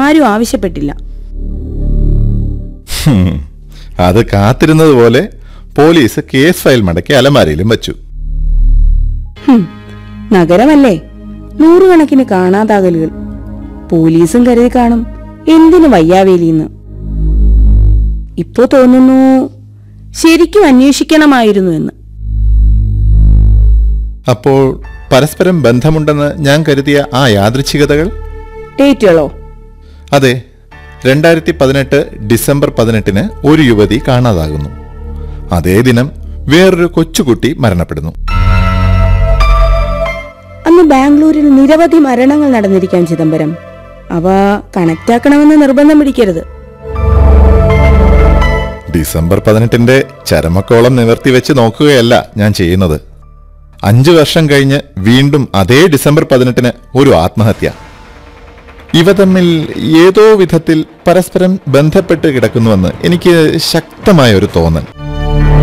ആരും ആവശ്യപ്പെട്ടില്ല ഹും. അത് കാത്തിരുന്നത് പോലെ പോലീസ് കേസ് ഫയൽ മടക്കി അലമാരയിലും വച്ചു ഹും, നഗരമല്ലേ നൂറുകണക്കിന് കാണാതാകലുകൾ പോലീസും കരുതി കാണും എന്തിനു വയ്യാവേലിന്ന് ഇപ്പോ തോന്നുന്നു ശരിക്കും അന്വേഷിക്കണമായിരുന്നു എന്ന് അപ്പോൾ പരസ്പരം ബന്ധമുണ്ടെന്ന് ഞാൻ കരുതിയ ആ യാദൃച്ഛികതകൾ ഡേറ്റുകളോ അതെ രണ്ടായിരത്തി പതിനെട്ട് ഡിസംബർ പതിനെട്ടിന് ഒരു യുവതി കാണാതാകുന്നു അതേ ദിനം വേറൊരു കൊച്ചുകുട്ടി മരണപ്പെടുന്നു അന്ന് ബാംഗ്ലൂരിൽ നിരവധി മരണങ്ങൾ നടന്നിരിക്കാം ചിദംബരം അവ കണക്റ്റാക്കണമെന്ന് നിർബന്ധം പിടിക്കരുത് ഡിസംബർ പതിനെട്ടിന്റെ ചരമക്കോളം നിവർത്തി വെച്ച് നോക്കുകയല്ല ഞാൻ ചെയ്യുന്നത് അഞ്ചു വർഷം കഴിഞ്ഞ് വീണ്ടും അതേ ഡിസംബർ പതിനെട്ടിന് ഒരു ആത്മഹത്യ ഇവ തമ്മിൽ ഏതോ വിധത്തിൽ പരസ്പരം ബന്ധപ്പെട്ട് കിടക്കുന്നുവെന്ന് എനിക്ക് ശക്തമായ ഒരു തോന്നൽ